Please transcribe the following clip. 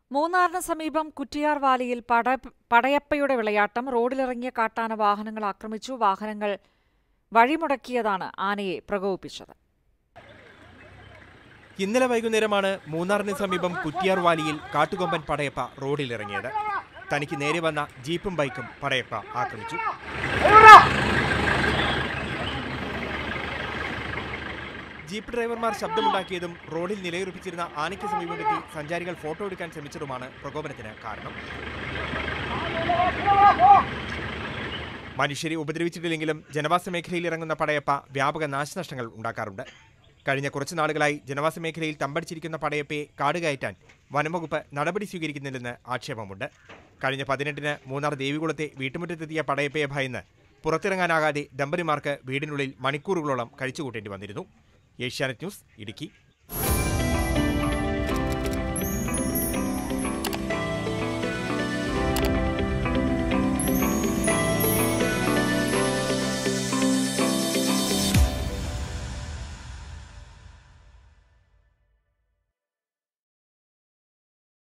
മൂന്നാറിന് സമീപം കുറ്റിയാർ വാലിയിൽ പട പടയപ്പയുടെ വിളയാട്ടം റോഡിലിറങ്ങിയ കാട്ടാന വാഹനങ്ങൾ ആക്രമിച്ചു വാഹനങ്ങൾ വഴിമുടക്കിയതാണ് ആനയെ പ്രകോപിപ്പിച്ചത് ഇന്നലെ വൈകുന്നേരമാണ് മൂന്നാറിന് സമീപം കുറ്റിയാർ വാലിയിൽ കാട്ടുകൊമ്പൻ പടയപ്പ റോഡിലിറങ്ങിയത് തനിക്ക് നേരെ വന്ന ജീപ്പും ബൈക്കും പടയപ്പ ആക്രമിച്ചു ജീപ്പ് ഡ്രൈവർമാർ ശബ്ദമുണ്ടാക്കിയതും റോഡിൽ നിലയുറപ്പിച്ചിരുന്ന ആനയ്ക്ക് സമീപമെത്തി സഞ്ചാരികൾ ഫോട്ടോ എടുക്കാൻ ശ്രമിച്ചതുമാണ് പ്രകോപനത്തിന് കാരണം മനുഷ്യരെ ഉപദ്രവിച്ചിട്ടില്ലെങ്കിലും ജനവാസ മേഖലയിൽ ഇറങ്ങുന്ന പടയപ്പ വ്യാപക നാശനഷ്ടങ്ങൾ ഉണ്ടാക്കാറുണ്ട് കഴിഞ്ഞ കുറച്ചു നാളുകളായി ജനവാസ മേഖലയിൽ തമ്പടിച്ചിരിക്കുന്ന പടയപ്പയെ കാട് കയറ്റാൻ വനംവകുപ്പ് നടപടി സ്വീകരിക്കുന്നില്ലെന്ന് ആക്ഷേപമുണ്ട് കഴിഞ്ഞ പതിനെട്ടിന് മൂന്നാർ ദേവികുളത്തെ വീട്ടുമുറ്റത്തെത്തിയ പടയപ്പയെ ഭയന്ന് പുറത്തിറങ്ങാനാകാതെ ദമ്പതിമാർക്ക് വീടിനുള്ളിൽ മണിക്കൂറുകളോളം കഴിച്ചുകൂട്ടേണ്ടി വന്നിരുന്നു ഏഷ്യാനെറ്റ് ന്യൂസ് ഇടുക്കി